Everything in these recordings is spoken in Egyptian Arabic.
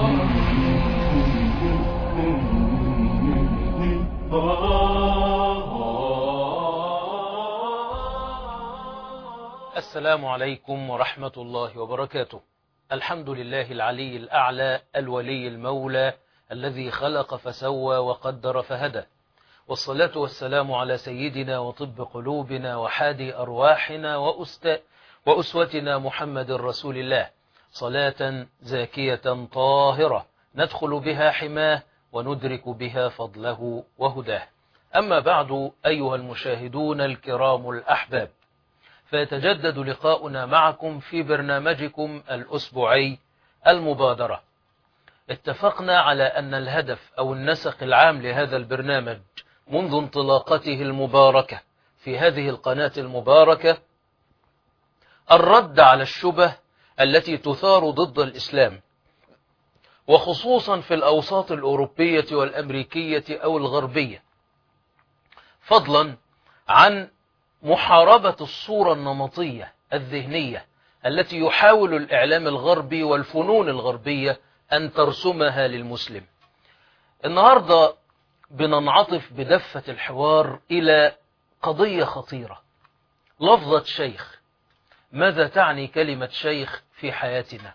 السلام عليكم ورحمة الله وبركاته الحمد لله العلي الأعلى الولي المولى الذي خلق فسوى وقدر فهدى والصلاة والسلام على سيدنا وطب قلوبنا وحادي أرواحنا وأست وأسوتنا محمد رسول الله صلاة زاكية طاهرة ندخل بها حماه وندرك بها فضله وهداه أما بعد أيها المشاهدون الكرام الأحباب فيتجدد لقاؤنا معكم في برنامجكم الأسبوعي المبادرة اتفقنا على أن الهدف أو النسق العام لهذا البرنامج منذ انطلاقته المباركة في هذه القناة المباركة الرد على الشبه التي تثار ضد الإسلام وخصوصا في الأوساط الأوروبية والأمريكية أو الغربية فضلا عن محاربة الصورة النمطية الذهنية التي يحاول الإعلام الغربي والفنون الغربية أن ترسمها للمسلم النهاردة بننعطف بدفة الحوار إلى قضية خطيرة لفظة شيخ ماذا تعني كلمة شيخ في حياتنا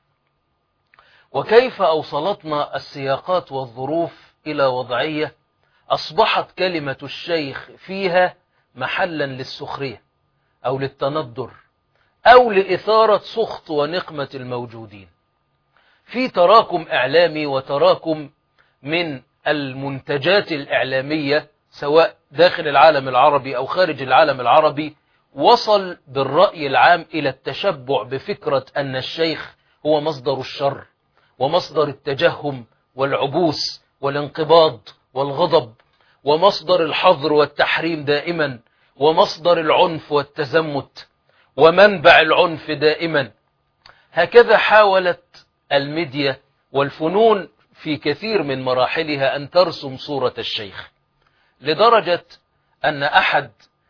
وكيف أوصلتنا السياقات والظروف إلى وضعية أصبحت كلمة الشيخ فيها محلا للسخرية أو للتندر أو لإثارة سخط ونقمة الموجودين في تراكم إعلامي وتراكم من المنتجات الإعلامية سواء داخل العالم العربي أو خارج العالم العربي وصل بالرأي العام إلى التشبع بفكرة أن الشيخ هو مصدر الشر ومصدر التجهم والعبوس والانقباض والغضب ومصدر الحظر والتحريم دائما ومصدر العنف والتزمت ومنبع العنف دائما هكذا حاولت الميديا والفنون في كثير من مراحلها أن ترسم صورة الشيخ لدرجة أن أحد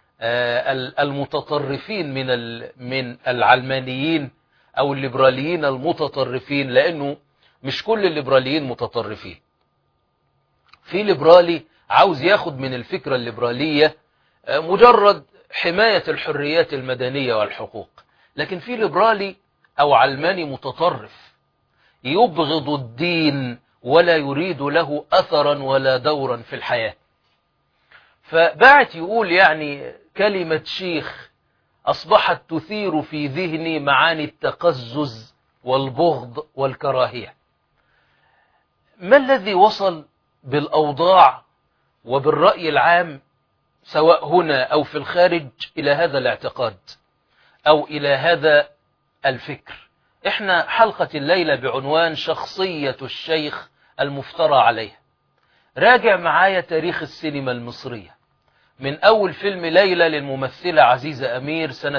المتطرفين من من العلمانيين أو الليبراليين المتطرفين لأنه مش كل الليبراليين متطرفين في ليبرالي عاوز ياخد من الفكرة الليبرالية مجرد حماية الحريات المدنية والحقوق لكن في ليبرالي أو علماني متطرف يبغض الدين ولا يريد له أثرا ولا دورا في الحياة فبعت يقول يعني كلمة شيخ أصبحت تثير في ذهني معاني التقزز والبغض والكراهية ما الذي وصل بالأوضاع وبالرأي العام سواء هنا أو في الخارج إلى هذا الاعتقاد أو إلى هذا الفكر احنا حلقة الليلة بعنوان شخصية الشيخ المفترى عليه راجع معايا تاريخ السينما المصرية من أول فيلم ليلى للممثلة عزيزة أمير سنة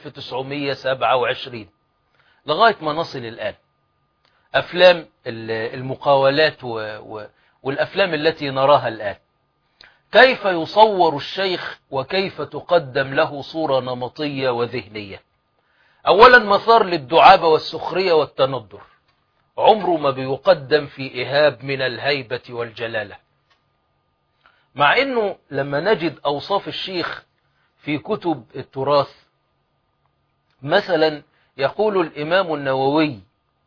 1927 لغاية ما نصل الآن أفلام المقاولات والأفلام التي نراها الآن كيف يصور الشيخ وكيف تقدم له صورة نمطية وذهنية أولا مثار للدعابة والسخرية والتندر عمره ما بيقدم في إهاب من الهيبة والجلالة مع أنه لما نجد أوصاف الشيخ في كتب التراث مثلا يقول الإمام النووي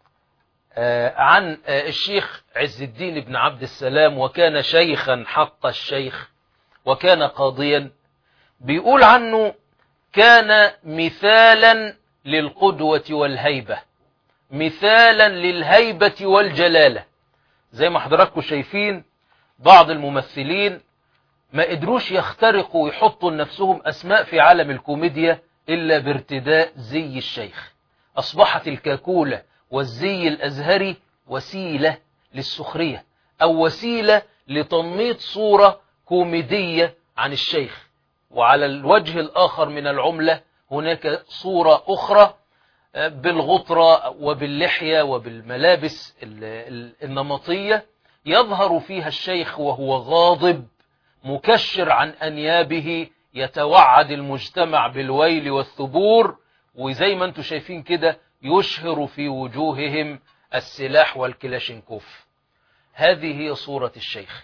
عن الشيخ عز الدين بن عبد السلام وكان شيخا حق الشيخ وكان قاضيا بيقول عنه كان مثالا للقدوة والهيبة مثالا للهيبة والجلالة زي ما حضراتكم شايفين بعض الممثلين ما قدروش يخترقوا ويحطوا لنفسهم أسماء في عالم الكوميديا إلا بارتداء زي الشيخ أصبحت الكاكولة والزي الأزهري وسيلة للسخرية أو وسيلة لتنميط صورة كوميدية عن الشيخ وعلى الوجه الآخر من العملة هناك صورة أخرى بالغطرة وباللحية وبالملابس النمطية يظهر فيها الشيخ وهو غاضب مكشر عن أنيابه يتوعد المجتمع بالويل والثبور وزي ما انتم شايفين كده يشهر في وجوههم السلاح والكلاشينكوف هذه هي صورة الشيخ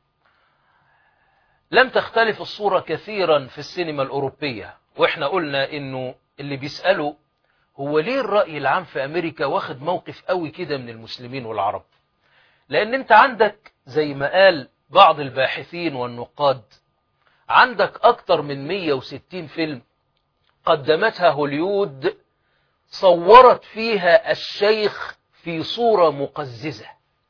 لم تختلف الصورة كثيرا في السينما الأوروبية وإحنا قلنا إنه اللي بيسألوا هو ليه الرأي العام في أمريكا واخد موقف قوي كده من المسلمين والعرب لأن أنت عندك زي ما قال بعض الباحثين والنقاد عندك أكتر من 160 فيلم قدمتها هوليود صورت فيها الشيخ في صورة مقززة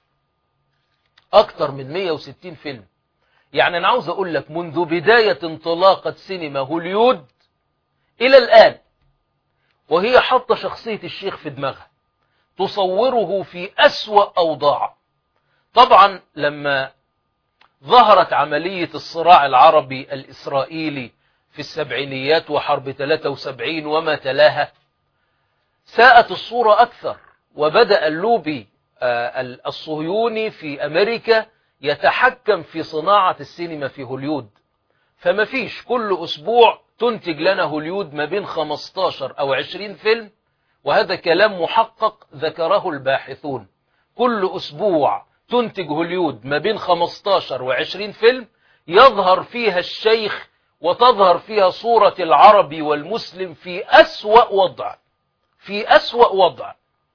أكتر من 160 فيلم يعني أنا عاوز أقول لك منذ بداية انطلاقة سينما هوليود إلى الآن وهي حاطة شخصية الشيخ في دماغها تصوره في أسوأ أوضاع طبعا لما ظهرت عملية الصراع العربي الإسرائيلي في السبعينيات وحرب 73 وما تلاها ساءت الصورة أكثر وبدأ اللوبي الصهيوني في أمريكا يتحكم في صناعة السينما في هوليود فما فيش كل أسبوع تنتج لنا هوليود ما بين 15 أو 20 فيلم وهذا كلام محقق ذكره الباحثون كل أسبوع تنتج هوليود ما بين 15 و 20 فيلم يظهر فيها الشيخ وتظهر فيها صورة العربي والمسلم في أسوأ وضع في أسوأ وضع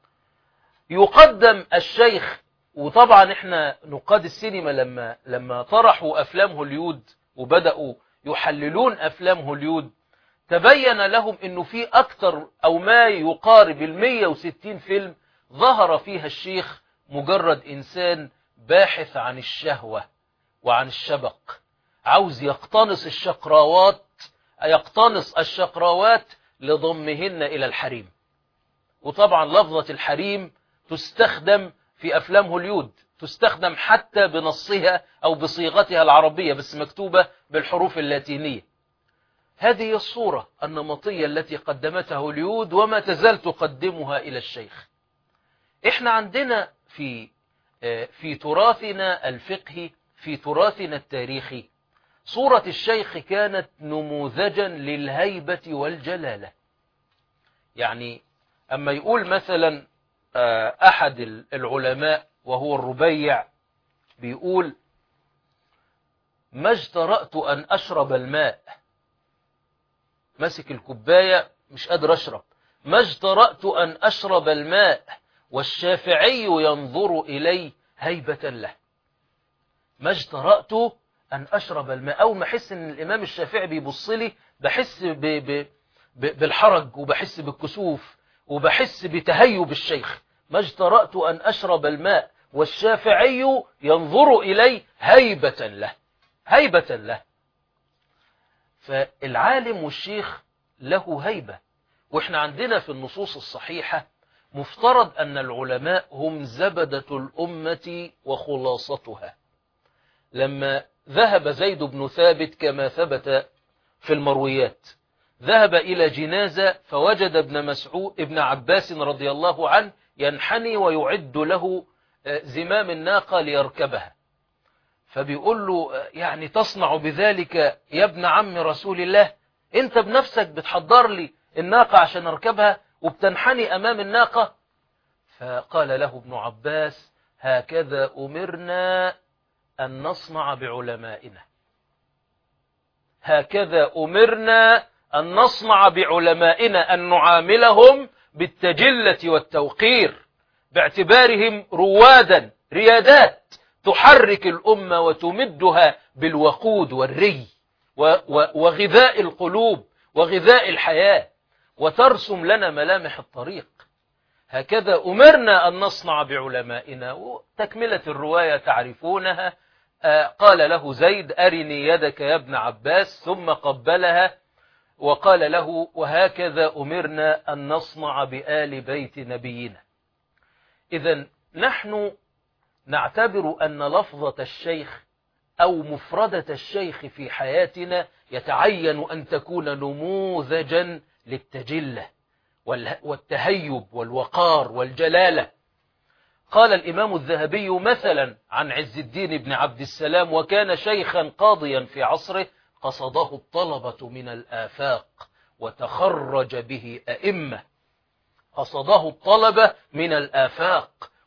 يقدم الشيخ وطبعا احنا نقاد السينما لما لما طرحوا أفلام هوليود وبدأوا يحللون أفلام هوليود تبين لهم انه في اكتر او ما يقارب ال 160 فيلم ظهر فيها الشيخ مجرد انسان باحث عن الشهوة وعن الشبق عاوز يقتنص الشقراوات يقتنص الشقراوات لضمهن الى الحريم وطبعا لفظة الحريم تستخدم في افلام هوليود تستخدم حتى بنصها او بصيغتها العربية بس مكتوبة بالحروف اللاتينية هذه هي الصورة النمطية التي قدمتها هوليود وما تزال تقدمها إلى الشيخ إحنا عندنا في في تراثنا الفقهي في تراثنا التاريخي صورة الشيخ كانت نموذجا للهيبة والجلالة يعني أما يقول مثلا أحد العلماء وهو الربيع بيقول ما اجترأت أن أشرب الماء ماسك الكوباية مش قادر أشرب ما اجترأت أن أشرب الماء والشافعي ينظر إلي هيبة له ما اجترأت أن أشرب الماء أول ما أحس أن الإمام الشافعي بيبص لي بحس ب ب ب بالحرج وبحس بالكسوف وبحس بتهيب الشيخ ما اجترأت أن أشرب الماء والشافعي ينظر إلي هيبة له هيبة له فالعالم والشيخ له هيبة واحنا عندنا في النصوص الصحيحة مفترض أن العلماء هم زبدة الأمة وخلاصتها لما ذهب زيد بن ثابت كما ثبت في المرويات ذهب إلى جنازة فوجد ابن مسعود ابن عباس رضي الله عنه ينحني ويعد له زمام الناقة ليركبها فبيقول له يعني تصنع بذلك يا ابن عم رسول الله انت بنفسك بتحضر لي الناقة عشان اركبها وبتنحني امام الناقة فقال له ابن عباس هكذا امرنا ان نصنع بعلمائنا هكذا امرنا ان نصنع بعلمائنا ان نعاملهم بالتجلة والتوقير باعتبارهم روادا ريادات تحرك الأمة وتمدها بالوقود والري وغذاء القلوب وغذاء الحياة وترسم لنا ملامح الطريق هكذا أمرنا أن نصنع بعلمائنا وتكملة الرواية تعرفونها قال له زيد أرني يدك يا ابن عباس ثم قبلها وقال له وهكذا أمرنا أن نصنع بآل بيت نبينا إذا نحن نعتبر أن لفظة الشيخ أو مفردة الشيخ في حياتنا يتعين أن تكون نموذجا للتجلة والتهيب والوقار والجلالة قال الإمام الذهبي مثلا عن عز الدين بن عبد السلام وكان شيخا قاضيا في عصره قصده الطلبة من الآفاق وتخرج به أئمة قصده الطلبة من الآفاق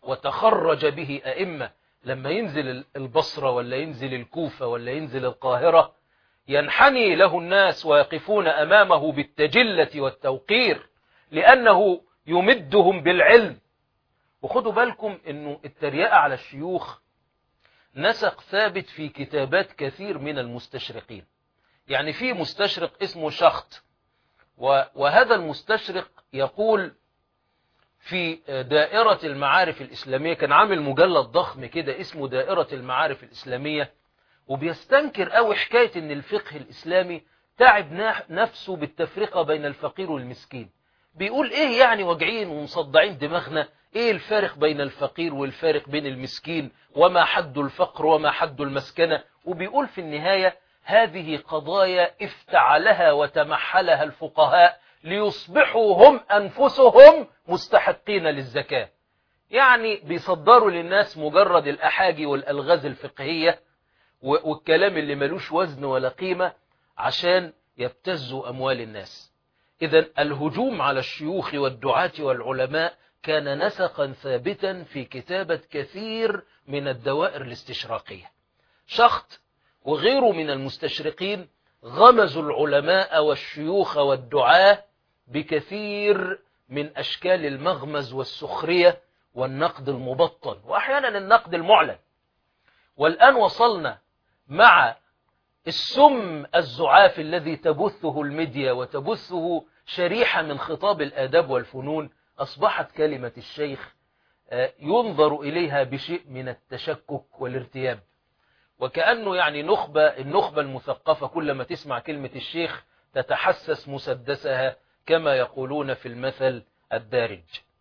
وتخرج به أئمة لما ينزل البصرة ولا ينزل الكوفة ولا ينزل القاهرة ينحني له الناس ويقفون أمامه بالتجلة والتوقير لأنه يمدهم بالعلم وخدوا بالكم أنه التريقة على الشيوخ نسق ثابت في كتابات كثير من المستشرقين يعني في مستشرق اسمه شخط وهذا المستشرق يقول في دائرة المعارف الإسلامية كان عامل مجلد ضخم كده اسمه دائرة المعارف الإسلامية وبيستنكر قوي حكاية ان الفقه الإسلامي تعب نفسه بالتفرقة بين الفقير والمسكين بيقول ايه يعني واجعين ومصدعين دماغنا ايه الفارق بين الفقير والفارق بين المسكين وما حد الفقر وما حد المسكنة وبيقول في النهاية هذه قضايا افتعلها وتمحلها الفقهاء ليصبحوا هم أنفسهم مستحقين للزكاة يعني بيصدروا للناس مجرد الأحاجي والألغاز الفقهية والكلام اللي ملوش وزن ولا قيمة عشان يبتزوا أموال الناس إذا الهجوم على الشيوخ والدعاة والعلماء كان نسقا ثابتا في كتابة كثير من الدوائر الاستشراقية شخط وغيره من المستشرقين غمزوا العلماء والشيوخ والدعاة بكثير من أشكال المغمز والسخرية والنقد المبطن وأحيانا النقد المعلن والآن وصلنا مع السم الزعاف الذي تبثه الميديا وتبثه شريحة من خطاب الآداب والفنون أصبحت كلمة الشيخ ينظر إليها بشيء من التشكك والارتياب وكأنه يعني نخبة النخبة المثقفة كلما تسمع كلمة الشيخ تتحسس مسدسها كما يقولون في المثل الدارج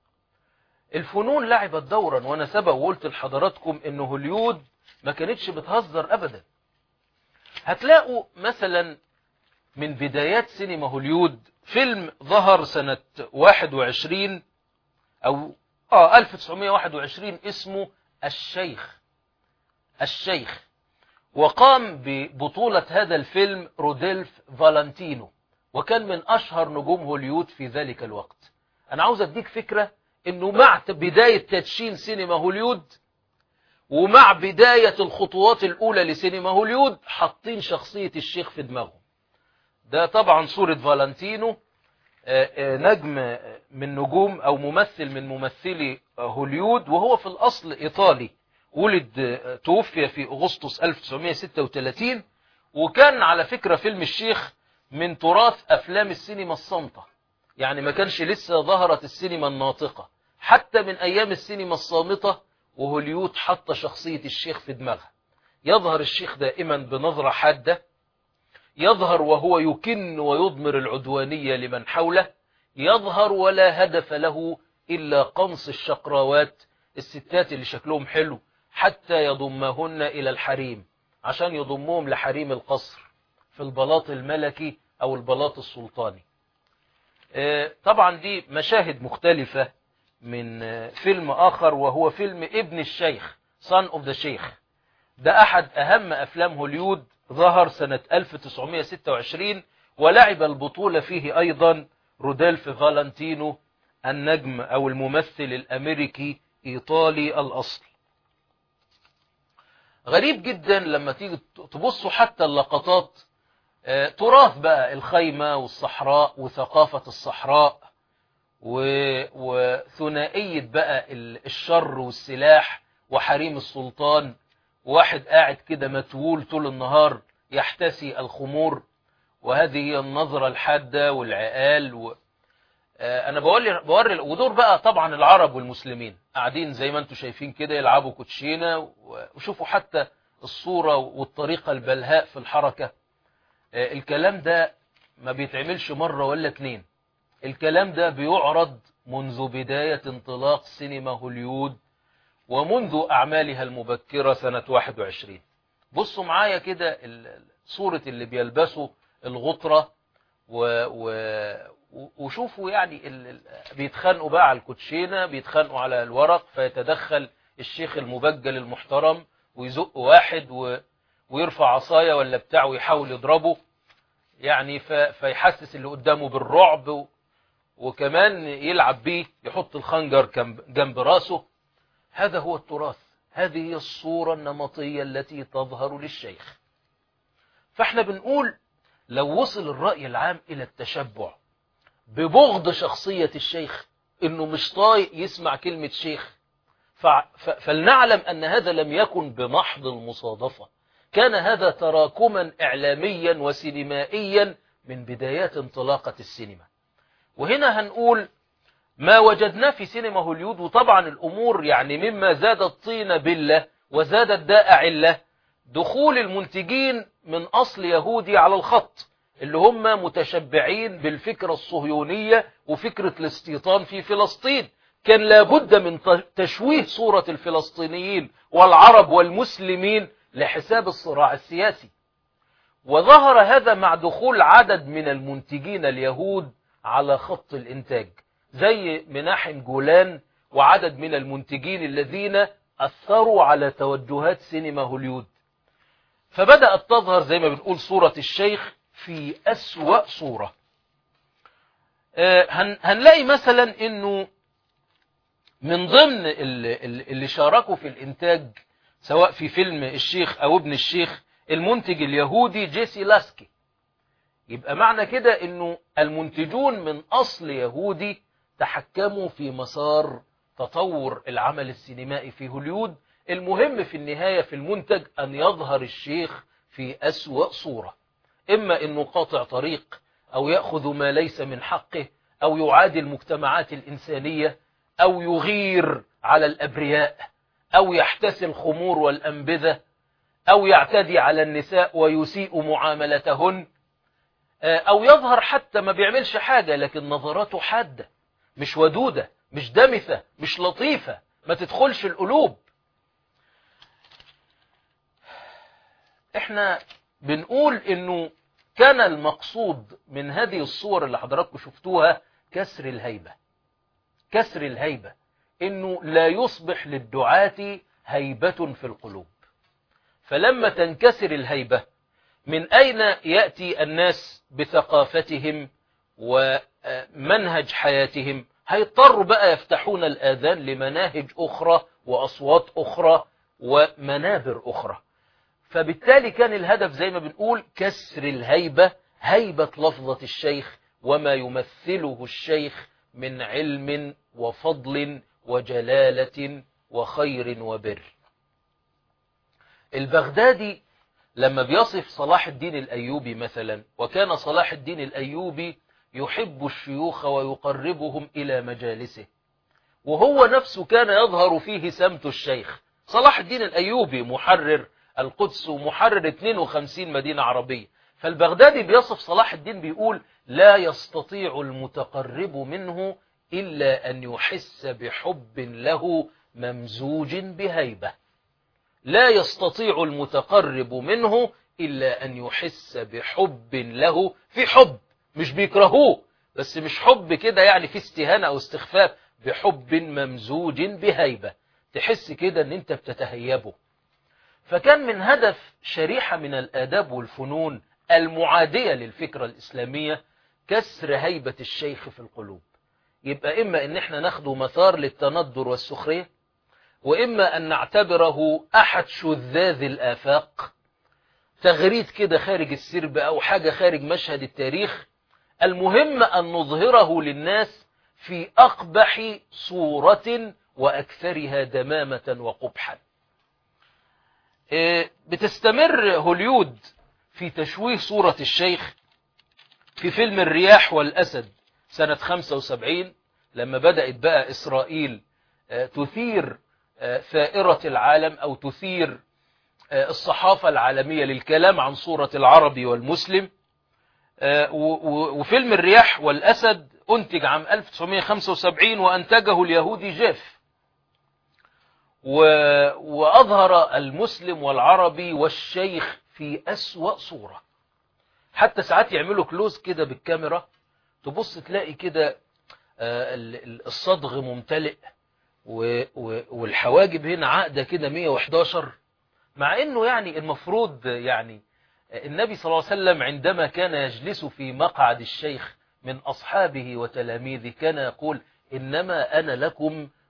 الفنون لعبت دورا وانا سبق وقلت لحضراتكم ان هوليود ما كانتش بتهزر ابدا هتلاقوا مثلا من بدايات سينما هوليود فيلم ظهر سنة 21 او اه 1921 اسمه الشيخ الشيخ وقام ببطولة هذا الفيلم روديلف فالنتينو وكان من أشهر نجوم هوليود في ذلك الوقت أنا عاوز أديك فكرة أنه مع بداية تدشين سينما هوليود ومع بداية الخطوات الأولى لسينما هوليود حاطين شخصية الشيخ في دماغهم ده طبعا صورة فالنتينو نجم من نجوم أو ممثل من ممثلي هوليود وهو في الأصل إيطالي ولد توفي في أغسطس 1936 وكان على فكرة فيلم الشيخ من تراث أفلام السينما الصامتة يعني ما كانش لسه ظهرت السينما الناطقة حتى من أيام السينما الصامتة وهوليود حط شخصية الشيخ في دماغها يظهر الشيخ دائما بنظرة حادة يظهر وهو يكن ويضمر العدوانية لمن حوله يظهر ولا هدف له إلا قنص الشقراوات الستات اللي شكلهم حلو حتى يضمهن إلى الحريم عشان يضمهم لحريم القصر في البلاط الملكي أو البلاط السلطاني طبعا دي مشاهد مختلفة من فيلم آخر وهو فيلم ابن الشيخ Son of the Sheikh ده أحد أهم أفلام هوليود ظهر سنة 1926 ولعب البطولة فيه أيضا رودلف فالنتينو النجم أو الممثل الأمريكي إيطالي الأصل غريب جدا لما تيجي تبصوا حتى اللقطات تراث بقى الخيمة والصحراء وثقافة الصحراء وثنائية بقى الشر والسلاح وحريم السلطان واحد قاعد كده متول طول النهار يحتسي الخمور وهذه هي النظرة الحادة والعقال و... انا بوري بوري ودور بقى طبعا العرب والمسلمين قاعدين زي ما انتم شايفين كده يلعبوا كوتشينه وشوفوا حتى الصورة والطريقة البلهاء في الحركة الكلام ده ما بيتعملش مرة ولا اتنين الكلام ده بيعرض منذ بداية انطلاق سينما هوليود ومنذ أعمالها المبكرة سنة 21 بصوا معايا كده صورة اللي بيلبسوا الغطرة و... و... وشوفوا يعني ال... بيتخانقوا بقى على الكوتشينة بيتخانقوا على الورق فيتدخل الشيخ المبجل المحترم ويزق واحد و... ويرفع عصاية ولا بتاع ويحاول يضربه يعني ف... فيحسس اللي قدامه بالرعب و... وكمان يلعب بيه يحط الخنجر جنب راسه هذا هو التراث هذه هي الصورة النمطية التي تظهر للشيخ فاحنا بنقول لو وصل الرأي العام إلى التشبع ببغض شخصية الشيخ إنه مش طايق يسمع كلمة شيخ فلنعلم أن هذا لم يكن بمحض المصادفة كان هذا تراكما إعلاميا وسينمائيا من بدايات انطلاقة السينما وهنا هنقول ما وجدناه في سينما هوليود وطبعا الأمور يعني مما زاد الطين بلة وزاد الداء علة دخول المنتجين من أصل يهودي على الخط اللي هم متشبعين بالفكرة الصهيونية وفكرة الاستيطان في فلسطين كان لابد من تشويه صورة الفلسطينيين والعرب والمسلمين لحساب الصراع السياسي وظهر هذا مع دخول عدد من المنتجين اليهود على خط الإنتاج زي مناحم جولان وعدد من المنتجين الذين أثروا على توجهات سينما هوليود فبدأت تظهر زي ما بنقول صورة الشيخ في أسوأ صورة هنلاقي مثلا انه من ضمن اللي شاركوا في الانتاج سواء في فيلم الشيخ او ابن الشيخ المنتج اليهودي جيسي لاسكي يبقى معنى كده انه المنتجون من اصل يهودي تحكموا في مسار تطور العمل السينمائي في هوليود المهم في النهاية في المنتج ان يظهر الشيخ في اسوأ صورة اما انه قاطع طريق او يأخذ ما ليس من حقه او يعادي المجتمعات الانسانية او يغير على الابرياء او يحتسي الخمور والانبذة او يعتدي على النساء ويسيء معاملتهن او يظهر حتى ما بيعملش حاجة لكن نظراته حادة مش ودودة مش دمثة مش لطيفة ما تدخلش القلوب احنا بنقول انه كان المقصود من هذه الصور اللي حضراتكم شفتوها كسر الهيبة كسر الهيبة انه لا يصبح للدعاة هيبة في القلوب فلما تنكسر الهيبة من أين يأتي الناس بثقافتهم ومنهج حياتهم هيضطروا بقى يفتحون الآذان لمناهج أخرى وأصوات أخرى ومنابر أخرى فبالتالي كان الهدف زي ما بنقول كسر الهيبة هيبة لفظة الشيخ وما يمثله الشيخ من علم وفضل وجلالة وخير وبر البغدادي لما بيصف صلاح الدين الأيوبي مثلا وكان صلاح الدين الأيوبي يحب الشيوخ ويقربهم إلى مجالسه وهو نفسه كان يظهر فيه سمت الشيخ صلاح الدين الأيوبي محرر القدس ومحرر 52 مدينة عربية فالبغدادي بيصف صلاح الدين بيقول لا يستطيع المتقرب منه إلا أن يحس بحب له ممزوج بهيبة لا يستطيع المتقرب منه إلا أن يحس بحب له في حب مش بيكرهوه بس مش حب كده يعني في استهانة أو استخفاف بحب ممزوج بهيبة تحس كده أن أنت بتتهيبه فكان من هدف شريحة من الآداب والفنون المعادية للفكرة الإسلامية كسر هيبة الشيخ في القلوب يبقى إما إن إحنا ناخده مثار للتندر والسخرية وإما أن نعتبره أحد شذاذ الآفاق تغريد كده خارج السرب أو حاجة خارج مشهد التاريخ المهم أن نظهره للناس في أقبح صورة وأكثرها دمامة وقبحا بتستمر هوليود في تشويه صورة الشيخ في فيلم الرياح والأسد سنة 75 لما بدأت بقى إسرائيل تثير ثائرة العالم أو تثير الصحافة العالمية للكلام عن صورة العربي والمسلم وفيلم الرياح والأسد أنتج عام 1975 وأنتجه اليهودي جيف وأظهر المسلم والعربي والشيخ في أسوأ صورة حتى ساعات يعملوا كلوز كده بالكاميرا تبص تلاقي كده الصدغ ممتلئ والحواجب هنا عقدة كده 111 مع انه يعني المفروض يعني النبي صلى الله عليه وسلم عندما كان يجلس في مقعد الشيخ من أصحابه وتلاميذه كان يقول إنما أنا لكم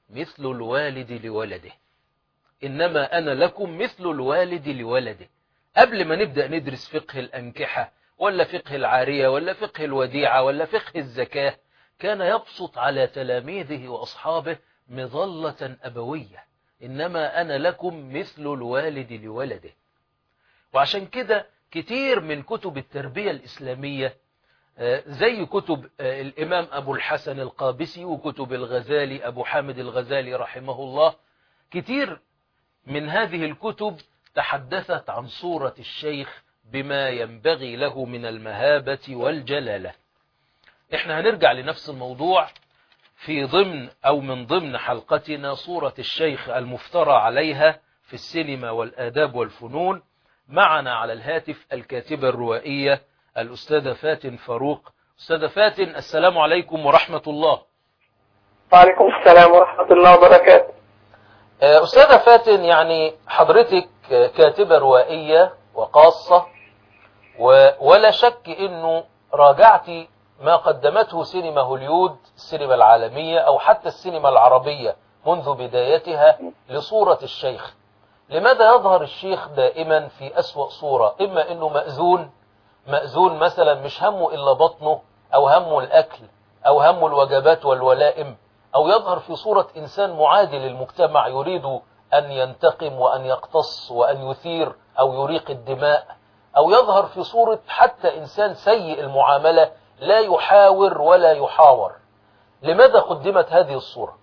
مثل الوالد لولده إنما أنا لكم مثل الوالد لولده قبل ما نبدأ ندرس فقه الأنكحة ولا فقه العارية ولا فقه الوديعة ولا فقه الزكاة كان يبسط على تلاميذه وأصحابه مظلة أبوية إنما أنا لكم مثل الوالد لولده وعشان كده كتير من كتب التربية الإسلامية زي كتب الإمام أبو الحسن القابسي وكتب الغزالي أبو حامد الغزالي رحمه الله كتير من هذه الكتب تحدثت عن صورة الشيخ بما ينبغي له من المهابة والجلالة احنا هنرجع لنفس الموضوع في ضمن أو من ضمن حلقتنا صورة الشيخ المفترى عليها في السينما والآداب والفنون معنا على الهاتف الكاتبة الروائية الأستاذة فاتن فاروق أستاذة فاتن السلام عليكم ورحمة الله وعليكم السلام ورحمة الله وبركاته أستاذة فاتن يعني حضرتك كاتبة روائية وقاصة ولا شك أنه راجعتي ما قدمته سينما هوليود السينما العالمية أو حتى السينما العربية منذ بدايتها لصورة الشيخ لماذا يظهر الشيخ دائما في أسوأ صورة إما أنه مأذون مأذون مثلا مش همه إلا بطنه أو همه الأكل أو همه الوجبات والولائم أو يظهر في صورة إنسان معادي للمجتمع يريد أن ينتقم وأن يقتص وأن يثير أو يريق الدماء أو يظهر في صورة حتى إنسان سيء المعاملة لا يحاور ولا يحاور لماذا قدمت هذه الصورة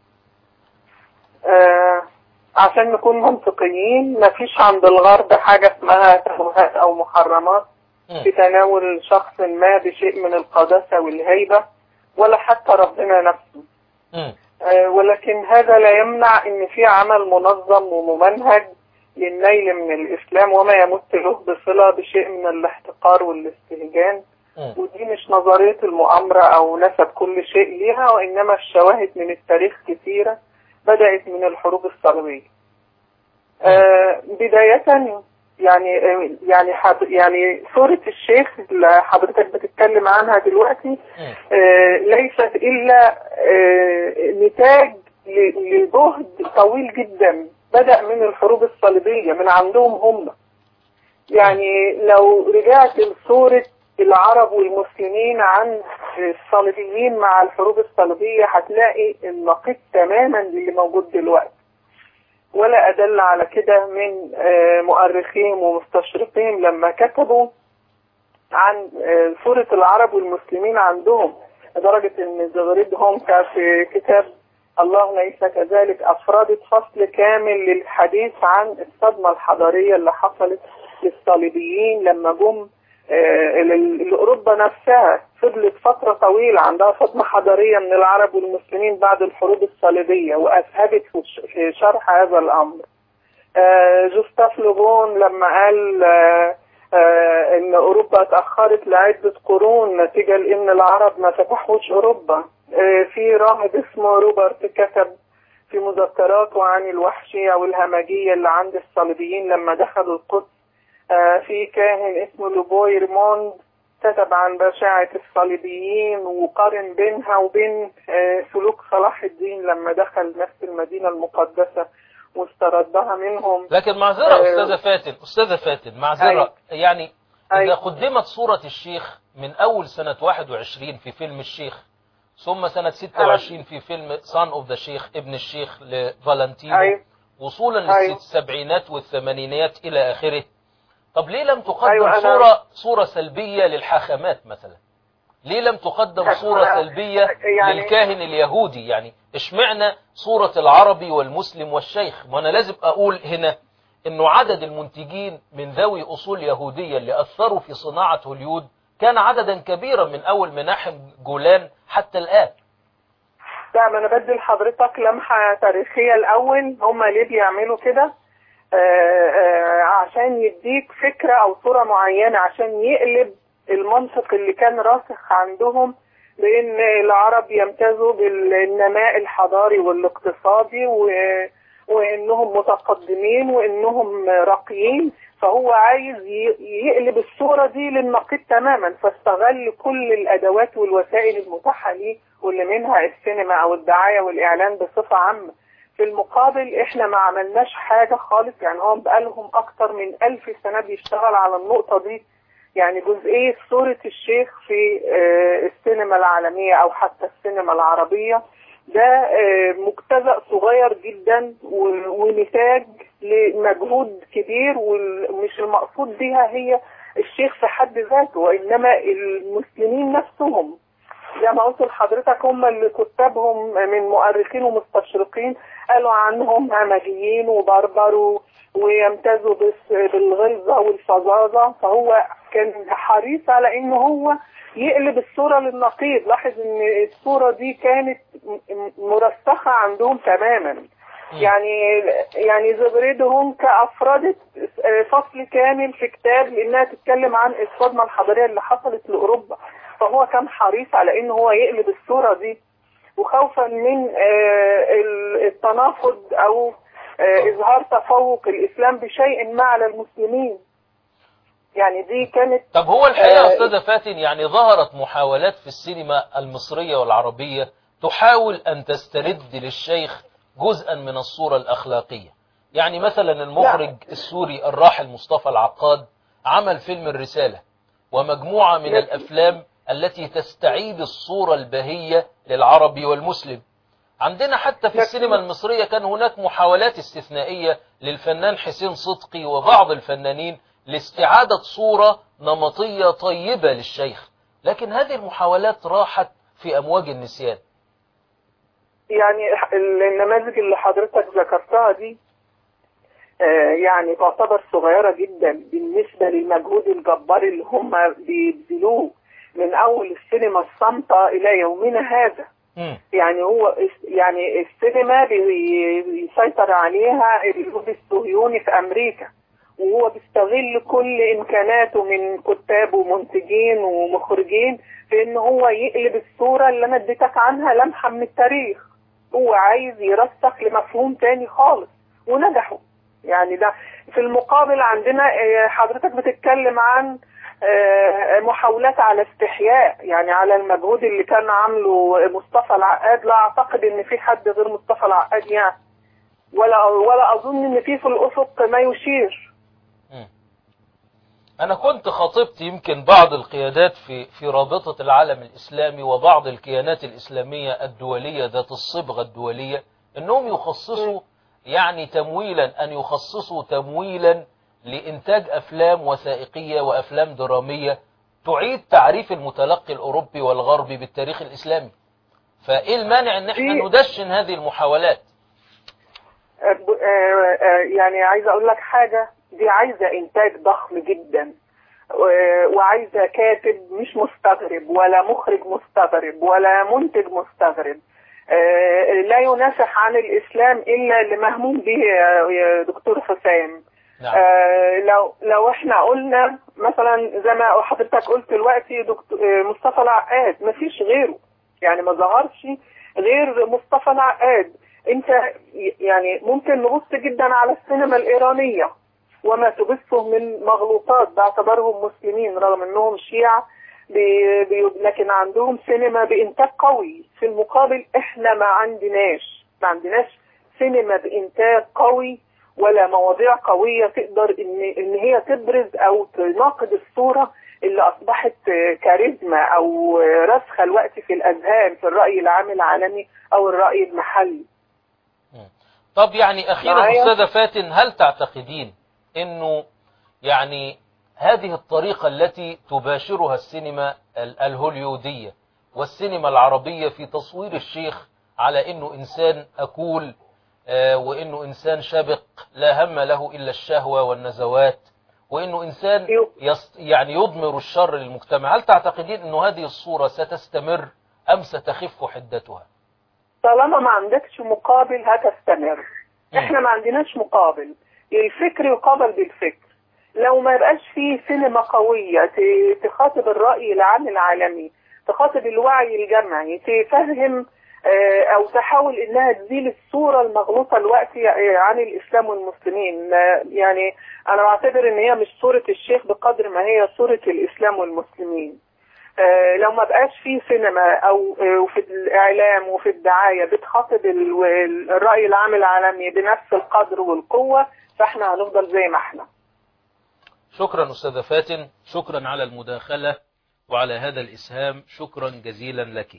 آه عشان نكون منطقيين مفيش عند الغرب حاجة اسمها تهمات أو محرمات في تناول شخص ما بشيء من القداسة والهيبة ولا حتى ربنا نفسه آه ولكن هذا لا يمنع ان في عمل منظم وممنهج للنيل من الاسلام وما يمت له بصلة بشيء من الاحتقار والاستهجان ودي مش نظرية المؤامرة او نسب كل شيء ليها وانما الشواهد من التاريخ كثيرة بدأت من الحروب الصليبية آه بداية يعني يعني حض يعني صورة الشيخ اللي حضرتك بتتكلم عنها دلوقتي آه ليست إلا آه نتاج لجهد طويل جدا بدأ من الحروب الصليبية من عندهم هم يعني لو رجعت لصورة العرب والمسلمين عن الصليبيين مع الحروب الصليبية هتلاقي النقيض تماما للي موجود دلوقتي ولا أدل على كده من مؤرخين ومستشرقين لما كتبوا عن صورة العرب والمسلمين عندهم لدرجة ان زغريد هومكا في كتاب الله ليس كذلك أفردت فصل كامل للحديث عن الصدمة الحضارية اللي حصلت للصليبيين لما جم لأوروبا نفسها فضلت فترة طويلة عندها صدمة حضارية من العرب والمسلمين بعد الحروب الصليبية وأسهبت في شرح هذا الأمر جوستاف لوبون لما قال إن أوروبا تأخرت لعدة قرون نتيجة لأن العرب ما فتحوش أوروبا في راهب اسمه روبرت كتب في مذكراته عن الوحشية والهمجية اللي عند الصليبيين لما دخلوا القدس في كاهن اسمه لوبوي ريموند كتب عن بشاعة الصليبيين وقارن بينها وبين سلوك صلاح الدين لما دخل نفس المدينة المقدسة واستردها منهم لكن معذرة أستاذة فاتن أستاذة فاتن معذرة يعني إذا قدمت صورة الشيخ من أول سنة 21 في فيلم الشيخ ثم سنة 26 في فيلم صان اوف ذا شيخ ابن الشيخ لفالنتينو وصولا للسبعينات والثمانينات إلى آخره طب ليه لم تقدم أيوة صورة صورة سلبية للحاخامات مثلا ليه لم تقدم صورة سلبية يعني للكاهن اليهودي يعني اشمعنا صورة العربي والمسلم والشيخ وانا لازم اقول هنا انه عدد المنتجين من ذوي اصول يهودية اللي اثروا في صناعة هوليود كان عددا كبيرا من اول مناحم جولان حتى الان لا ما انا بدي لحضرتك لمحة تاريخية الاول هم ليه بيعملوا كده عشان يديك فكرة او صورة معينة عشان يقلب المنطق اللي كان راسخ عندهم بان العرب يمتازوا بالنماء الحضاري والاقتصادي وانهم متقدمين وانهم راقيين فهو عايز ي- يقلب الصورة دي للنقيض تماما فاستغل كل الادوات والوسائل المتاحة ليه واللي منها السينما او الدعاية والاعلان بصفة عامة في المقابل احنا ما عملناش حاجة خالص يعني هو بقالهم اكتر من الف سنة بيشتغل على النقطة دي يعني جزئية صورة الشيخ في آه، السينما العالمية او حتى السينما العربية ده آه، مجتزأ صغير جدا و- ونتاج لمجهود كبير ومش المقصود بها هي الشيخ في حد ذاته وإنما المسلمين نفسهم زي ما قلت لحضرتك هم اللي كتابهم من مؤرخين ومستشرقين قالوا عنهم همجيين وبربروا ويمتازوا بس- بالغلظة والفظاظة فهو كان حريص على ان هو يقلب الصورة للنقيض لاحظ ان الصورة دي كانت م- م- مرسخة عندهم تماما يعني يعني زبردهم كأفردت فصل كامل في كتاب لانها تتكلم عن الصدمة الحضارية اللي حصلت لأوروبا فهو كان حريص على ان هو يقلب الصورة دي وخوفا من آه، ال- التنافض او آه، اظهار تفوق الاسلام بشيء ما على المسلمين يعني دي كانت طب هو الحقيقة آه، يا أستاذة فاتن يعني ظهرت محاولات في السينما المصرية والعربية تحاول أن تسترد للشيخ جزءا من الصورة الأخلاقية يعني مثلا المخرج السوري الراحل مصطفى العقاد عمل فيلم الرسالة ومجموعة من نعم. الأفلام التي تستعيد الصورة البهية للعربي والمسلم عندنا حتى في نعم. السينما المصرية كان هناك محاولات استثنائية للفنان حسين صدقي وبعض الفنانين لاستعادة صورة نمطية طيبة للشيخ لكن هذه المحاولات راحت في أمواج النسيان يعني النماذج اللي حضرتك ذكرتها دي آه، يعني تعتبر صغيرة جدا بالنسبة للمجهود الجبار اللي هم بيبذلوه من أول السينما الصامتة إلى يومنا هذا مم. يعني هو يعني السينما بي- بيسيطر عليها الجهد الصهيوني في امريكا وهو بيستغل كل امكاناته من كتاب ومنتجين ومخرجين في ان هو يقلب الصوره اللي انا اديتك عنها لمحه من التاريخ هو عايز يرسخ لمفهوم تاني خالص ونجحوا يعني ده في المقابل عندنا آه، حضرتك بتتكلم عن آه، محاولات على استحياء يعني على المجهود اللي كان عامله مصطفى العقاد لا اعتقد ان في حد غير مصطفى العقاد يعني ولا ولا اظن ان في في الافق ما يشير مم. أنا كنت خاطبت يمكن بعض القيادات في في رابطة العالم الإسلامي وبعض الكيانات الإسلامية الدولية ذات الصبغة الدولية إنهم يخصصوا يعني تمويلا أن يخصصوا تمويلا لإنتاج أفلام وثائقية وأفلام درامية تعيد تعريف المتلقي الأوروبي والغربي بالتاريخ الإسلامي فإيه المانع أن احنا في- ندشن هذه المحاولات آه، آه، آه، يعني عايزه اقول لك حاجه دي عايزه انتاج ضخم جدا و- وعايزه كاتب مش مستغرب ولا مخرج مستغرب ولا منتج مستغرب آه، لا ينافح عن الاسلام الا اللي مهموم به يا- يا دكتور حسام نعم آه، لو لو احنا قلنا مثلا زي ما حضرتك قلت دلوقتي دكتور آه، مصطفى العقاد مفيش غيره يعني ما ظهرش غير مصطفى العقاد انت ي- يعني ممكن نبص جدا على السينما الايرانيه وما تبثه من مغلوطات باعتبارهم مسلمين رغم انهم شيعة بي بي لكن عندهم سينما بانتاج قوي في المقابل احنا ما عندناش ما عندناش سينما بانتاج قوي ولا مواضيع قوية تقدر ان ان هي تبرز او تناقض الصورة اللي اصبحت كاريزما او راسخة الوقت في الاذهان في الرأي العام العالمي او الرأي المحلي طب يعني أخيرا معايا؟ أستاذة فاتن هل تعتقدين أنه يعني هذه الطريقة التي تباشرها السينما ال- الهوليودية والسينما العربية في تصوير الشيخ على أنه إنسان أكول آه، وأنه إنسان شبق لا هم له إلا الشهوة والنزوات وأنه إنسان يو. يص يعني يضمر الشر للمجتمع هل تعتقدين أنه هذه الصورة ستستمر أم ستخف حدتها طالما ما عندكش مقابل هتستمر احنا ما عندناش مقابل الفكر يقابل بالفكر لو ما يبقاش فيه سينما قوية ت- تخاطب الرأي العام العالمي تخاطب الوعي الجمعي تفهم آه، او تحاول انها تزيل الصوره المغلوطه الوقتي عن الاسلام والمسلمين ما- يعني انا بعتبر ان هي مش صوره الشيخ بقدر ما هي صوره الاسلام والمسلمين آه، لو ما بقاش في سينما او آه، وفي الاعلام وفي الدعايه بتخاطب ال- ال- الراي العام العالمي بنفس القدر والقوه فاحنا هنفضل زي ما احنا شكرا أستاذة فاتن شكرا على المداخلة وعلى هذا الإسهام شكرا جزيلا لك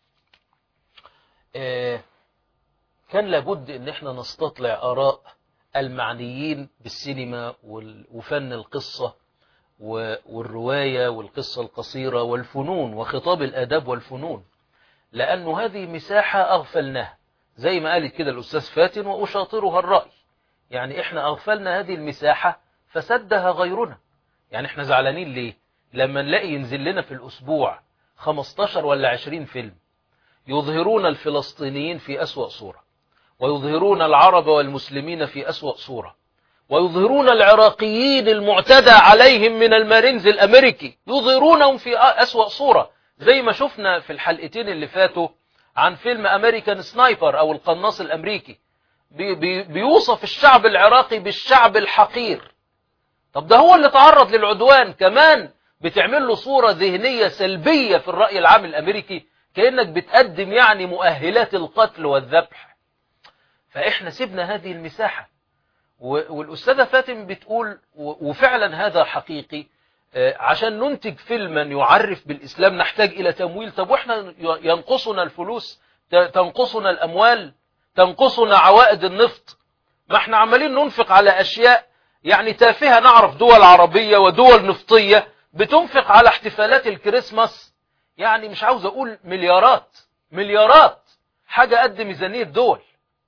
آه، كان لابد ان احنا نستطلع آراء المعنيين بالسينما وال- وفن القصة و- والرواية والقصة القصيرة والفنون وخطاب الآداب والفنون لأنه هذه مساحة أغفلناها زي ما قالت كده الأستاذ فاتن وأشاطرها الرأي يعني احنا أغفلنا هذه المساحة فسدها غيرنا يعني احنا زعلانين ليه لما نلاقي ينزل لنا في الأسبوع 15 ولا 20 فيلم يظهرون الفلسطينيين في أسوأ صورة ويظهرون العرب والمسلمين في أسوأ صورة ويظهرون العراقيين المعتدى عليهم من المارينز الأمريكي يظهرونهم في أسوأ صورة زي ما شفنا في الحلقتين اللي فاتوا عن فيلم أمريكان سنايبر أو القناص الأمريكي بي بي بيوصف الشعب العراقي بالشعب الحقير طب ده هو اللي تعرض للعدوان كمان بتعمل له صورة ذهنية سلبية في الرأي العام الأمريكي كأنك بتقدم يعني مؤهلات القتل والذبح فإحنا سيبنا هذه المساحة و- والأستاذة فاتن بتقول و- وفعلا هذا حقيقي آه، عشان ننتج فيلما يعرف بالإسلام نحتاج إلى تمويل طب وإحنا ي- ينقصنا الفلوس ت- تنقصنا الأموال تنقصنا عوائد النفط ما احنا عمالين ننفق على أشياء يعني تافهة نعرف دول عربية ودول نفطية بتنفق على احتفالات الكريسماس يعني مش عاوز أقول مليارات مليارات حاجة قد ميزانية دول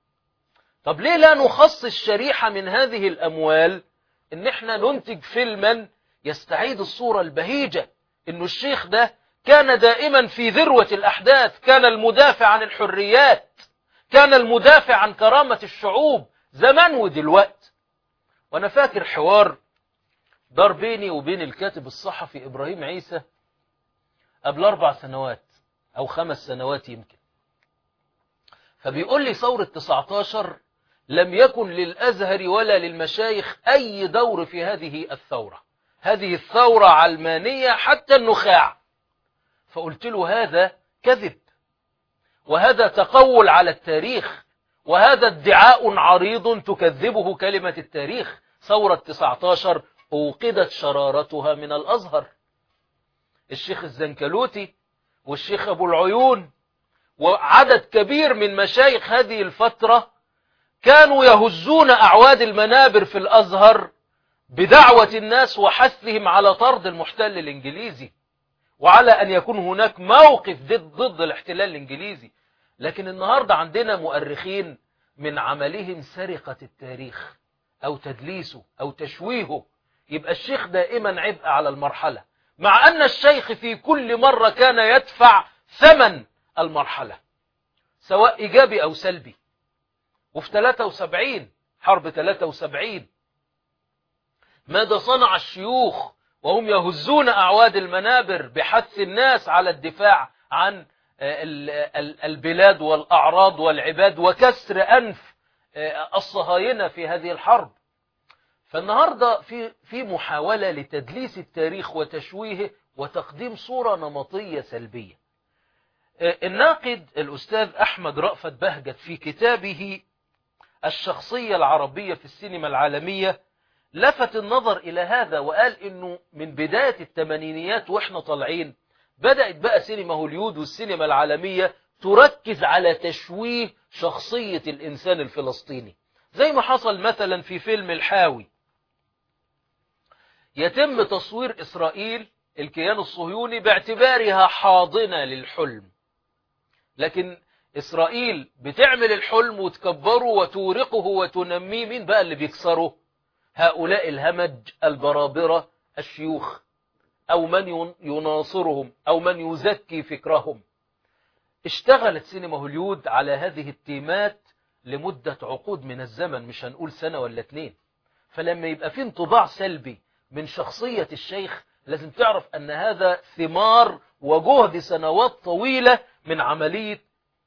طب ليه لا نخصص شريحة من هذه الأموال إن احنا ننتج فيلما يستعيد الصورة البهيجة إنه الشيخ ده كان دائما في ذروة الأحداث كان المدافع عن الحريات كان المدافع عن كرامة الشعوب زمان ودلوقت وأنا فاكر حوار دار بيني وبين الكاتب الصحفي إبراهيم عيسى قبل أربع سنوات أو خمس سنوات يمكن فبيقول لي ثورة 19 لم يكن للأزهر ولا للمشايخ أي دور في هذه الثورة هذه الثورة علمانية حتى النخاع فقلت له هذا كذب وهذا تقول على التاريخ وهذا ادعاء عريض تكذبه كلمة التاريخ ثورة 19 أوقدت شرارتها من الأزهر الشيخ الزنكلوتي والشيخ أبو العيون وعدد كبير من مشايخ هذه الفترة كانوا يهزون أعواد المنابر في الأزهر بدعوة الناس وحثهم على طرد المحتل الإنجليزي وعلى أن يكون هناك موقف ضد, ضد الاحتلال الإنجليزي لكن النهاردة عندنا مؤرخين من عملهم سرقة التاريخ أو تدليسه أو تشويهه يبقى الشيخ دائما عبء على المرحلة مع أن الشيخ في كل مرة كان يدفع ثمن المرحلة سواء إيجابي أو سلبي وفي 73 حرب 73 ماذا صنع الشيوخ وهم يهزون أعواد المنابر بحث الناس على الدفاع عن البلاد والأعراض والعباد وكسر أنف الصهاينة في هذه الحرب فالنهاردة في في محاولة لتدليس التاريخ وتشويهه وتقديم صورة نمطية سلبية الناقد الأستاذ أحمد رأفت بهجت في كتابه الشخصية العربية في السينما العالمية لفت النظر إلى هذا وقال إنه من بداية الثمانينيات وإحنا طالعين بدأت بقى سينما هوليود والسينما العالمية تركز على تشويه شخصية الإنسان الفلسطيني زي ما حصل مثلا في فيلم الحاوي يتم تصوير إسرائيل الكيان الصهيوني باعتبارها حاضنة للحلم لكن إسرائيل بتعمل الحلم وتكبره وتورقه وتنميه مين بقى اللي بيكسره هؤلاء الهمج البرابرة الشيوخ أو من يناصرهم أو من يزكي فكرهم اشتغلت سينما هوليود على هذه التيمات لمدة عقود من الزمن مش هنقول سنة ولا اتنين فلما يبقى في انطباع سلبي من شخصية الشيخ لازم تعرف أن هذا ثمار وجهد سنوات طويلة من عملية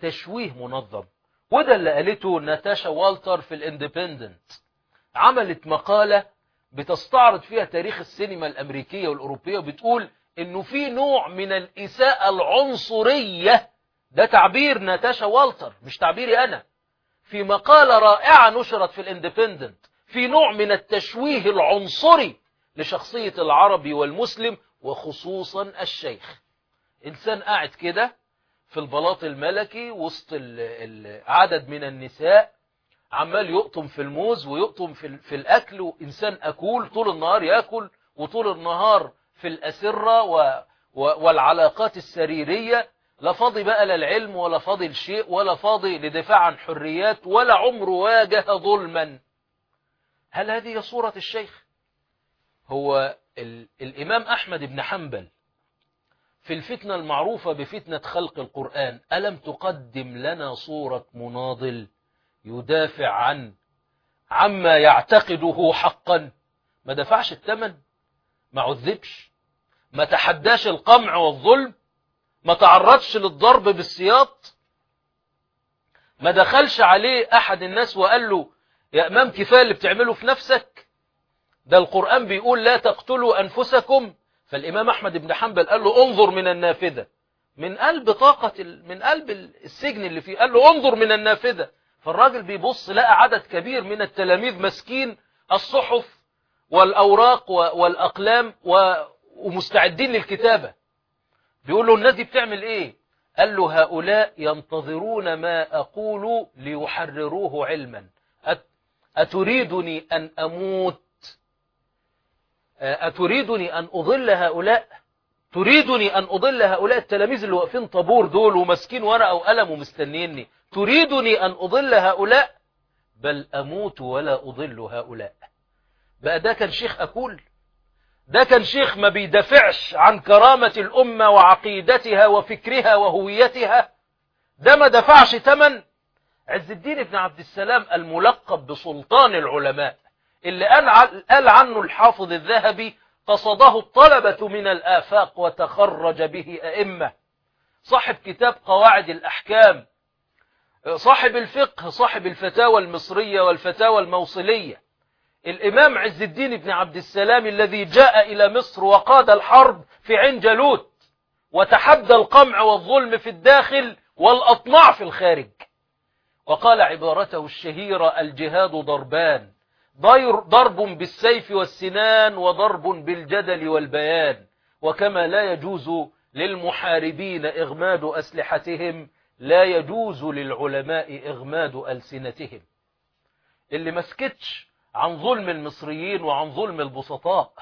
تشويه منظم وده اللي قالته ناتاشا والتر في الاندبندنت عملت مقالة بتستعرض فيها تاريخ السينما الأمريكية والأوروبية وبتقول إنه في نوع من الإساءة العنصرية ده تعبير ناتاشا والتر مش تعبيري أنا في مقالة رائعة نشرت في الاندبندنت في نوع من التشويه العنصري لشخصية العربي والمسلم وخصوصا الشيخ إنسان قاعد كده في البلاط الملكي وسط عدد من النساء عمال يقطم في الموز ويقطم في, في الأكل وإنسان أكول طول النهار يأكل وطول النهار في الأسرة و والعلاقات السريرية لا فاضي بقى للعلم ولا فاضي لشيء ولا فاضي لدفاع عن حريات ولا عمره واجه ظلما هل هذه صورة الشيخ هو ال الإمام أحمد بن حنبل في الفتنة المعروفة بفتنة خلق القرآن ألم تقدم لنا صورة مناضل يدافع عن عما يعتقده حقا ما دفعش الثمن ما عذبش ما تحداش القمع والظلم ما تعرضش للضرب بالسياط ما دخلش عليه أحد الناس وقال له يا أمام كفاية اللي بتعمله في نفسك ده القرآن بيقول لا تقتلوا أنفسكم فالإمام أحمد بن حنبل قال له انظر من النافذة من قلب طاقة من قلب السجن اللي فيه قال له انظر من النافذة فالراجل بيبص لقى عدد كبير من التلاميذ مسكين الصحف والأوراق والأقلام ومستعدين للكتابة بيقول له الناس دي بتعمل ايه قال له هؤلاء ينتظرون ما أقول ليحرروه علما أتريدني أن أموت أتريدني أن أضل هؤلاء تريدني أن أضل هؤلاء التلاميذ اللي واقفين طابور دول وماسكين ورقة وقلم ومستنيني تريدني أن أضل هؤلاء بل أموت ولا أضل هؤلاء بقى ده كان شيخ أكول ده كان شيخ ما بيدافعش عن كرامة الأمة وعقيدتها وفكرها وهويتها ده ما دفعش تمن عز الدين بن عبد السلام الملقب بسلطان العلماء اللي قال عنه الحافظ الذهبي قصده الطلبة من الآفاق وتخرج به أئمة صاحب كتاب قواعد الأحكام صاحب الفقه صاحب الفتاوى المصرية والفتاوى الموصلية الإمام عز الدين بن عبد السلام الذي جاء إلى مصر وقاد الحرب في عين جالوت وتحدى القمع والظلم في الداخل والأطماع في الخارج وقال عبارته الشهيرة الجهاد ضربان ضرب بالسيف والسنان وضرب بالجدل والبيان وكما لا يجوز للمحاربين إغماد أسلحتهم لا يجوز للعلماء إغماد ألسنتهم اللي مسكتش عن ظلم المصريين وعن ظلم البسطاء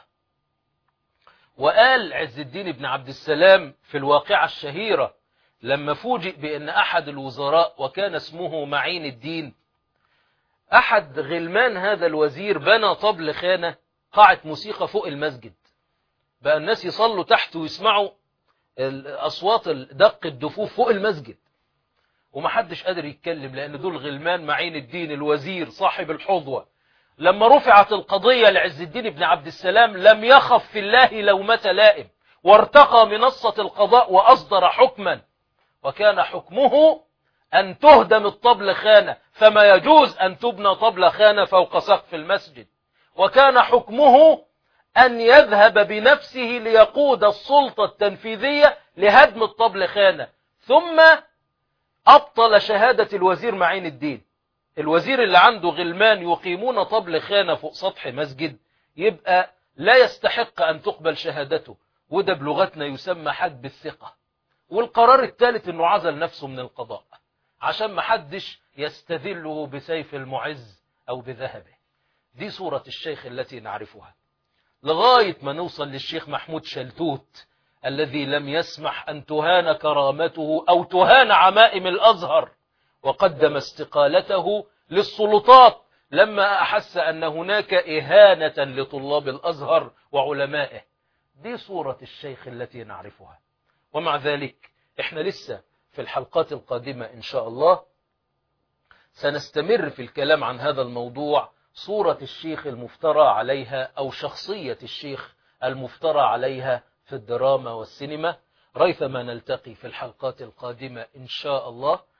وقال عز الدين بن عبد السلام في الواقعة الشهيرة لما فوجئ بأن أحد الوزراء وكان اسمه معين الدين أحد غلمان هذا الوزير بنى طبل خانة قاعة موسيقى فوق المسجد بقى الناس يصلوا تحت ويسمعوا أصوات دق الدفوف فوق المسجد ومحدش قادر يتكلم لأن دول غلمان معين الدين الوزير صاحب الحظوة لما رفعت القضية لعز الدين بن عبد السلام لم يخف في الله لومة لائم وارتقى منصة القضاء وأصدر حكما وكان حكمه أن تهدم الطبل خانة فما يجوز أن تبنى طبل خانة فوق سقف المسجد وكان حكمه أن يذهب بنفسه ليقود السلطة التنفيذية لهدم الطبل خانة ثم أبطل شهادة الوزير معين الدين الوزير اللي عنده غلمان يقيمون طبل خانة فوق سطح مسجد يبقى لا يستحق أن تقبل شهادته وده بلغتنا يسمى حد الثقة والقرار الثالث أنه عزل نفسه من القضاء عشان ما حدش يستذله بسيف المعز أو بذهبه دي صورة الشيخ التي نعرفها لغاية ما نوصل للشيخ محمود شلتوت الذي لم يسمح أن تهان كرامته أو تهان عمائم الأزهر وقدم استقالته للسلطات لما أحس أن هناك إهانة لطلاب الأزهر وعلمائه دي صورة الشيخ التي نعرفها ومع ذلك احنا لسه في الحلقات القادمة إن شاء الله سنستمر في الكلام عن هذا الموضوع صورة الشيخ المفترى عليها أو شخصية الشيخ المفترى عليها في الدراما والسينما ريثما نلتقي في الحلقات القادمة إن شاء الله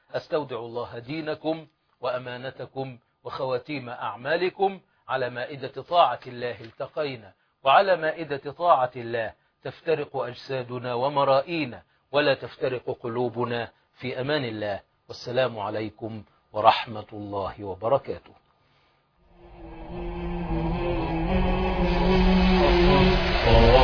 أستودع الله دينكم وأمانتكم وخواتيم أعمالكم على مائدة طاعة الله التقينا وعلى مائدة طاعة الله تفترق أجسادنا ومرائينا ولا تفترق قلوبنا في أمان الله والسلام عليكم ورحمة الله وبركاته Oh